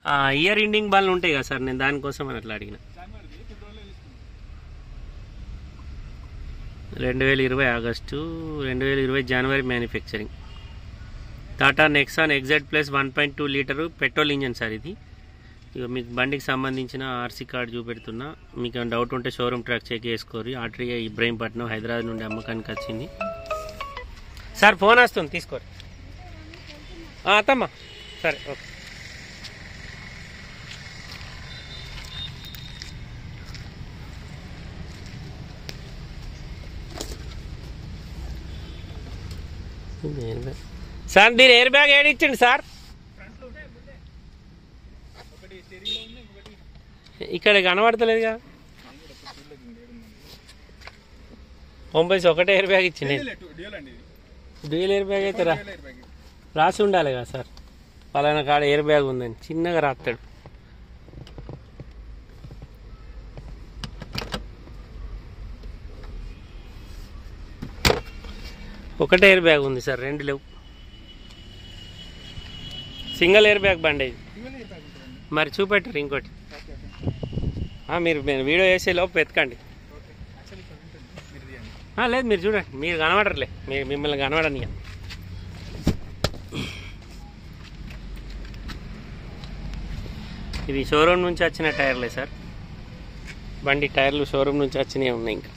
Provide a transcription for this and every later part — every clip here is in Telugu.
ఇయర్ ఎండింగ్ బాల్ ఉంటాయి కదా సార్ నేను దానికోసం అని అట్లా అడిగిన రెండు వేల ఇరవై ఆగస్టు రెండు వేల ఇరవై జనవరి manufacturing Tata Nexon exact plus one point two litre petrol engine sir ఇది ఇక మీకు బండికి సంబంధించిన ఆర్సీ కార్డు చూపెడుతున్నా మీకు ఏమైనా డౌట్ ఉంటే షోరూమ్ ట్రాక్ చెక్ చేసుకోరి ఆర్టీఏ ఇబ్రహీంపట్నం హైదరాబాద్ నుండి అమ్మకానికి వచ్చింది సార్ ఫోన్ వస్తుంది తీసుకోరు ఆ, అత్తమ్మా సరే ఓకే సార్ దీని ఎయిర్ బ్యాగ్ ఏడిచ్చిండి సార్ ఇక్కడ కనబడతలేదుగా పంపేసి ఒకటే ఎయిర్ బ్యాగ్ ఇచ్చింది డ్యూయల్ అండి ఇది డ్యూయల్ ఎయిర్ బ్యాగ్ అయితే రా డ్యూయల్ ఎయిర్ బ్యాగ్ రాసి ఉండాలి కదా సార్ పలానా కాడ ఎయిర్ బ్యాగ్ ఉందని చిన్నగా రాస్తాడు ఒకటే ఎయిర్ బ్యాగ్ ఉంది సార్ రెండు లేవు సింగిల్ ఎయిర్ బ్యాగ్ బండి ఇది డ్యూయల్ ఎయిర్ బ్యాగ్ ఉంటుందండి మరి చూపెట్టరు ఇంకోటి ఓకే ఓకే ఆ, మీరు మీరు వీడియో వేసే లోపు ఎతకండి ఓకే యాక్చువల్లీ ఇక్కడ ఉంటుంది మీరు తీయండి ఆ, లేదు మీరు చూడండి మీరు కనబడరులే మీరు మిమ్మల్ని కనబడని ఇది షోరూమ్ నుంచి వచ్చిన టైర్లే సార్ బండి టైర్లు షోరూమ్ నుంచి వచ్చినవి ఉన్నాయి ఇంకా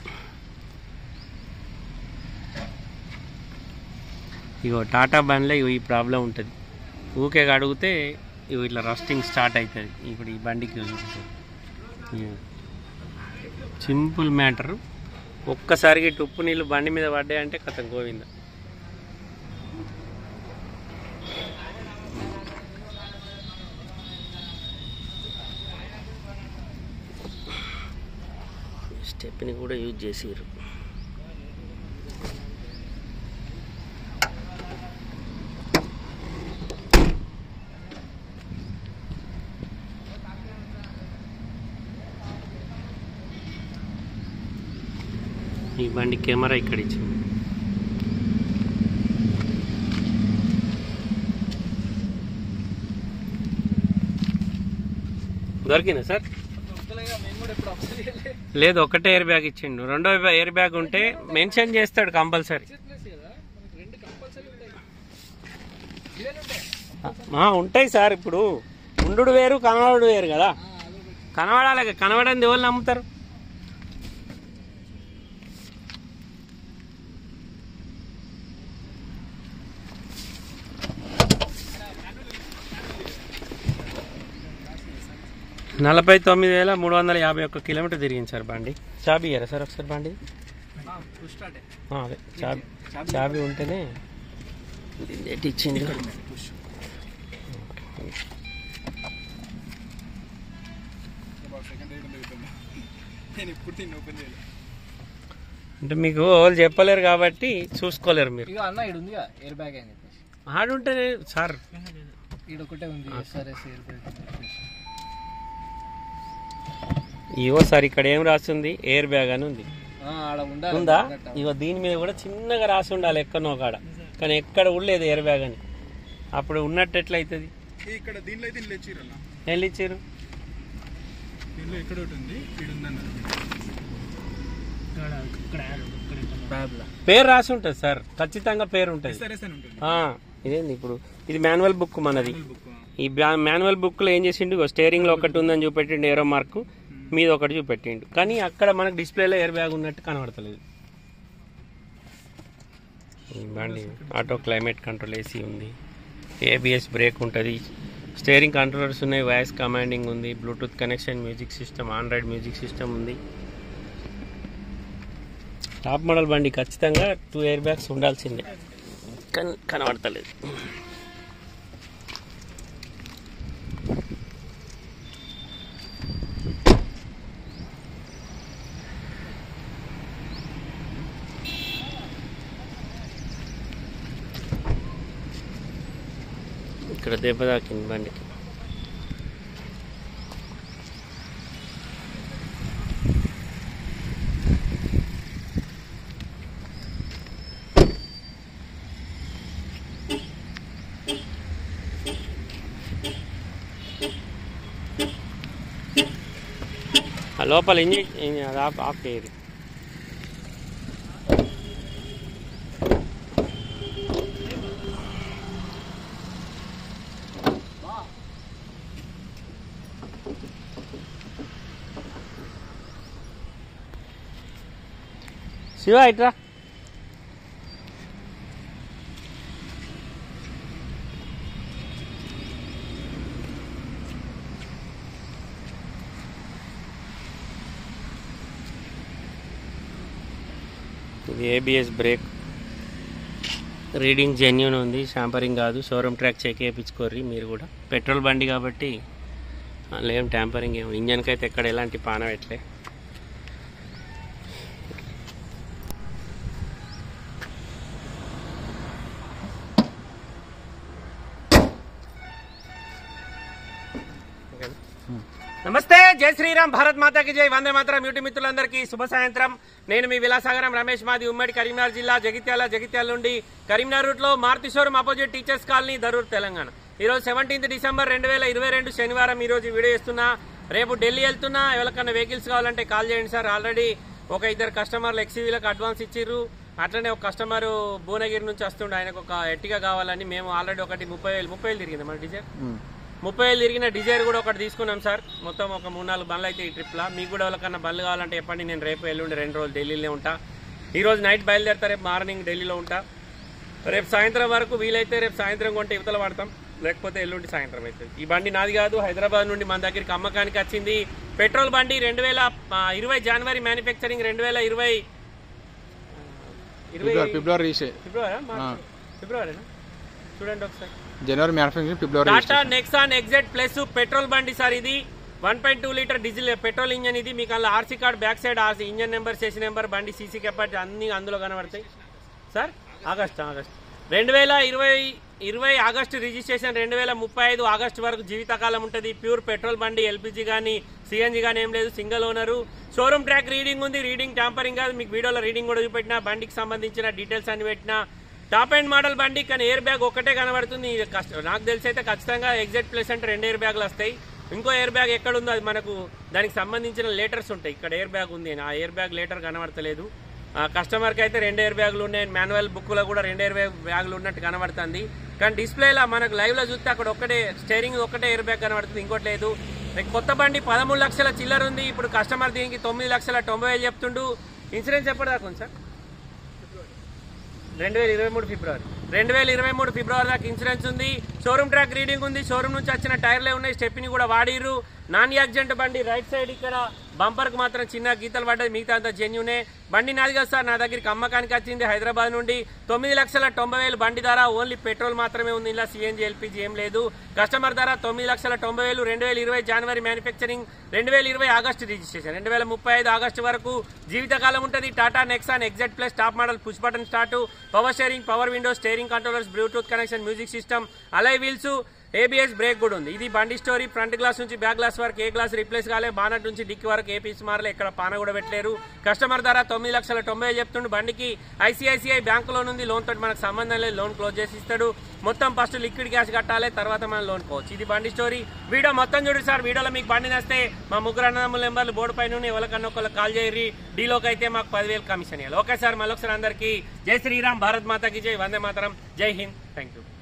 ఇగో టాటా బండ్లో ఇగో ఈ ప్రాబ్లం ఉంటుంది ఊకే అడిగితే ఇగో ఇట్లా రస్టింగ్ స్టార్ట్ అవుతుంది ఇప్పుడు ఈ బండికి చూపిస్తుంది ఇగో. సింపుల్ మ్యాటర్ ఒక్కసారికి ఉప్పు నీళ్ళు బండి మీద పడ్డాయంటే కథ గోవింద స్టెప్ని కూడా యూజ్ చేసిర్రు ఈ బండి కెమెరా ఇక్కడ ఇచ్చింది దొరికిందా సార్ మేము కూడా ఎప్పుడు అబ్జర్వ్ చేయలేదు లేదు ఒకటే ఎయిర్ బ్యాగ్ ఇచ్చిండు రెండో ఎయిర్ బ్యాగ్ ఉంటే మెన్షన్ చేస్తాడు కంపల్సరీ ప్లేస్ కదా మనకి రెండు కంపల్సరీ ఉంటాయి డ్యూయల్ ఉంటాయి ఆ, ఉంటాయి సార్ ఇప్పుడు ఉండు వేరు కనబడు వేరు కదా అదొకటి కనబడాలి కనబడంది ఎవరు నమ్ముతారు నలభై తొమ్మిది వేల మూడు వందల యాభై ఒక్క కిలోమీటర్ తిరిగింది సార్ బండి చాబీ ఇయ్యారా సార్ ఒకసారి బండి ఫుల్ స్టార్ట్ ఆ, అదే చాబీ చాబీ ఉంటేనే ఎటు ఇచ్చింది పుష్ సెకండ్ రేట్ ఉంది నేను ఇప్పుడు దీన్ని ఓపెన్ చేయలేదు అంటే మీకు వాళ్ళు చెప్పలేరు కాబట్టి చూసుకోలేరు మీరు ఇక అన్న ఇక్కడ ఉందిగా ఎయిర్ బ్యాగ్ అని చెప్పేసి ఆడుంటేనే సార్ ఇక్కడ ఒకటే ఉంది ఎస్ఆర్ఎస్ ఎయిర్ బ్యాగ్ అని చెప్పేసి ఇగో సార్ ఇక్కడ ఏం రాస్తుంది ఎయిర్ బ్యాగ్ అని ఉంది ఆ, ఆడ ఉండాలి ఉందా అన్నట్టు. ఇగో దీని మీద కూడా చిన్నగా రాసి ఉండాలి ఎక్కడనో కాడ కానీ ఎక్కడ ఉండలేదు ఎయిర్ బ్యాగ్ అని అప్పుడు ఉన్నట్టు ఎట్లయితుంది ఇక్కడ దీనిలో అయితే ఇల్లు ఇచ్చిరన్న ఎల్లు ఇచ్చారు దీనిలో ఇక్కడ ఒకటి ఉంది ఇక్కడ ఉందన్నారు బ్యాబ్లా పేరు రాసి ఉంటుంది సార్ ఖచ్చితంగా పేరు ఉంటుంది ఎస్ఆర్ఎస్ అని ఉంటుంది ఆ, ఇదేంది ఇప్పుడు ఇది మాన్యువల్ బుక్ మనది బుక్ ఈ మాన్యువల్ బుక్ లో ఏం చేసిండు ఇగో స్టేరింగ్ లో ఒకటి ఉందని చూపెట్టిండు ఏరో మార్కు మీద ఒకటి చూపెట్టిండు కానీ అక్కడ మనకు డిస్ప్లేలో ఎయిర్ బ్యాగ్ ఉన్నట్టు కనబడతలేదు ఈ బండి ఆటో క్లైమేట్ కంట్రోల్ ఏసీ ఉంది ఏబిఎస్ బ్రేక్ ఉంటుంది స్టేరింగ్ కంట్రోలర్స్ ఉన్నాయి వాయిస్ కమాండింగ్ ఉంది Bluetooth connection music system Android music system ఉంది టాప్ మోడల్ బండి ఖచ్చితంగా టూ ఎయిర్ బ్యాగ్స్ ఉండాల్సిందే కానీ కనబడతలేదు ఇక్కడ దెబ్బ తాకింది బండికి లోపల ఇంజిన్ అది ఆఫ్ ఆఫ్ చేయరు శివ ఇట్రా ఇది ఏబిఎస్ బ్రేక్ రీడింగ్ జెన్యున్ ఉంది షాంపరింగ్ కాదు షోరూమ్ ట్రాక్ చెక్ చేయించుకోర్రి మీరు కూడా పెట్రోల్ బండి కాబట్టి అందులో ఏం ట్యాంపరింగ్ ఏం ఇంజన్కి అయితే ఎక్కడ ఎలాంటి పాన పెట్టలే నమస్తే జై శ్రీరామ్ భారత్ మాతాకి జై వందే మాతరం యూటి మిత్రులందరికీ శుభ సాయంత్రం నేను మీ విలాసాగరం రమేష్ మాది ఉమ్మడి కరీంనగర్ జిల్లా జగిత్యాల జగిత్యాల నుండి కరీంనగర్ రూట్ లో Maruti showroom opposite teachers colony Darur Telangana ఈ రోజు సెవెంటీన్త్ డిసెంబర్ రెండు వేల ఇరవై రెండు శనివారం ఈ రోజు వీడియో ఇస్తున్నా రేపు ఢిల్లీ వెళ్తున్నా ఎవరికన్నా వెహికల్స్ కావాలంటే కాల్ చేయండి సార్ ఆల్రెడీ ఒక ఇద్దరు కస్టమర్లు ఎక్సీవీలకు అడ్వాన్స్ ఇచ్చిర్రు అట్లనే ఒక కస్టమర్ భువనగిరి నుంచి వస్తుండే ఆయనకు ఒక ఎట్టిగా కావాలని మేము ఆల్రెడీ ఒకటి ముప్పై వేలు ముప్పై వేలు తిరిగింది మన డీజర్ ముప్పై వేలు తిరిగిన డిజైర్ కూడా ఒకటి తీసుకున్నాం సార్ మొత్తం ఒక మూడు నాలుగు బండ్లు అయితే ఈ ట్రిప్లో మీకు కూడా ఎవరికన్నా బండ్లు కావాలంటే చెప్పండి నేను రేపు ఎల్లుండి రెండు రోజులు ఢిల్లీలో ఉంటా ఈ రోజు నైట్ బయలుదేరుతా రేపు మార్నింగ్ ఢిల్లీలో ఉంటా రేపు సాయంత్రం వరకు వీలైతే రేపు సాయంత్రం కొంటే ఇవతల పడతాం లేకపోతే ఎల్లుండి సాయంత్రం అవుతుంది ఈ బండి నాది కాదు హైదరాబాద్ నుండి మన దగ్గరికి అమ్మకానికి వచ్చింది పెట్రోల్ బండి రెండు వేల ఇరవై జనవరి మ్యానుఫ్యాక్చరింగ్ రెండు వేల ఇరవై ఇరవై ఫిబ్రవరి ఫిబ్రవరి రీసే ఫిబ్రవరి ఫిబ్రవరినా చూడండి ఒకసారి జనవరి మ్యానుఫ్యాక్చరింగ్ ఫిబ్రవరి Tata Nexon XZ plus petrol బండి సార్ ఇది one point two litre diesel petrol engine ఇది మీకు అలా RC card back side RC engine number చేసి నెంబర్ బండి సీసీ కెపాసిటీ అన్ని అందులో కనబడతాయి సార్ ఆగస్ట్ ఆగస్ట్ రెండు వేల ఇరవై ఇరవై ఆగస్టు రిజిస్ట్రేషన్ రెండు వేల ముప్పై ఐదు ఆగస్టు వరకు జీవితకాలం ఉంటుంది ప్యూర్ పెట్రోల్ బండి ఎల్పిజి కానీ సిఎన్జి కానీ ఏం లేదు single owner showroom track reading ఉంది రీడింగ్ ట్యాంపరింగ్ కాదు మీకు వీడియోలో రీడింగ్ కూడా చూపెట్టిన బండికి సంబంధించిన డీటెయిల్స్ అన్ని పెట్టిన టాప్ అండ్ మోడల్ బండి కానీ ఎయిర్ బ్యాగ్ ఒకటే కనబడుతుంది ఇది కష్ట- నాకు తెలిసి అయితే ఖచ్చితంగా ఎగ్జాక్ట్ ప్లేస్ అంటే రెండు ఎయిర్ బ్యాగ్లు వస్తాయి ఇంకో ఎయిర్ బ్యాగ్ ఎక్కడ ఉందో అది మనకు దానికి సంబంధించిన లేటర్స్ ఉంటాయి ఇక్కడ ఎయిర్ బ్యాగ్ ఉంది ఆ ఎయిర్ బ్యాగ్ లేటర్ కనబడతలేదు ఆ కస్టమర్కి అయితే రెండు ఎయిర్ బ్యాగులు ఉన్నాయి మాన్యువల్ బుక్లో కూడా రెండు ఎయిర్ బ్యాగ్ బ్యాగులు ఉన్నట్టు కనబడుతుంది కానీ డిస్ప్లేలో మనకు లైవ్లో చూస్తే అక్కడ ఒకటే స్టేరింగ్ ఒకటే ఎయిర్ బ్యాగ్ కనబడుతుంది ఇంకోటి లేదు రేపు కొత్త బండి పదమూడు లక్షల చిల్లర ఉంది ఇప్పుడు కస్టమర్ దీనికి తొమ్మిది లక్షల తొంభై వేలు చెప్తుండు ఇన్సూరెన్స్ ఎప్పటిదాకా ఉంది సార్ రెండు వేల ఇరవై మూడు ఫిబ్రవరి రెండు వేల ఇరవై మూడు ఫిబ్రవరి దాకా ఇన్సూరెన్స్ ఉంది షోరూమ్ ట్రాక్ రీడింగ్ ఉంది షోరూమ్ నుంచి వచ్చిన టైర్లే ఉన్నాయి స్టెప్ని కూడా వాడిర్రు నాన్ యాక్సిడెంట్ బండి రైట్ సైడ్ ఇక్కడ బంపర్ కు మాత్రం చిన్న గీతలు పడ్డది మిగతా అంతా జెన్యునే బండి నాది కదా సార్ నా దగ్గరికి అమ్మకానికి వచ్చింది హైదరాబాద్ నుండి తొమ్మిది లక్షల తొంభై వేలు బండి ధర ఓన్లీ పెట్రోల్ మాత్రమే ఉంది ఇలా సిఎన్జి ఎల్పిజి ఏం లేదు కస్టమర్ ధర తొమ్మిది లక్షల తొంభై వేలు రెండు వేల ఇరవై జనవరి మ్యానుఫ్యాక్చరింగ్ రెండు వేల ఇరవై ఆగస్టు రిజిస్ట్రేషన్ రెండు వేల ముప్పై ఐదు ఆగస్టు వరకు జీవితకాలం ఉంటుంది Tata Nexon exact plus top model push button start power steering power window steering controllers Bluetooth connection music system alloy wheels ABS brake కూడా ఉంది ఇది బండి స్టోరీ ఫ్రంట్ గ్లాస్ నుంచి బ్యాక్ గ్లాస్ వరకు ఏ గ్లాస్ రీప్లేస్ కాలే బానట్ నుంచి డిక్కి వరకు ఏ పీస్ మారలే ఎక్కడ పాన కూడా పెట్టలేరు కస్టమర్ ధర తొమ్మిది లక్షల తొంభై వేలు చెప్తుండు బండికి ఐసీఐసీఐ బ్యాంక్ లోన్ ఉంది లోన్ తోటి మనకు సంబంధం లేదు లోన్ క్లోజ్ చేసి ఇస్తాడు మొత్తం ఫస్ట్ లిక్విడ్ క్యాష్ కట్టాలి తర్వాత మనం లోన్ కోవచ్చు ఇది బండి స్టోరీ వీడియో మొత్తం చూడండి సార్ వీడియోలో మీకు బండి నస్తే మా ముగ్గురు అన్నదమ్ముల నెంబర్లు బోర్డు పైన ఉన్నాయి ఎవరికన్నా ఒకళ్ళు కాల్ చేయరి డీలోకి అయితే మాకు పదివేలు కమిషన్ ఇవ్వాలి ఓకే సార్ మళ్ళొకసారి అందరికీ జై శ్రీరామ్ భారత్ మాతాకి జై వందే మాతరం జై హింద్ థ్యాంక్ యూ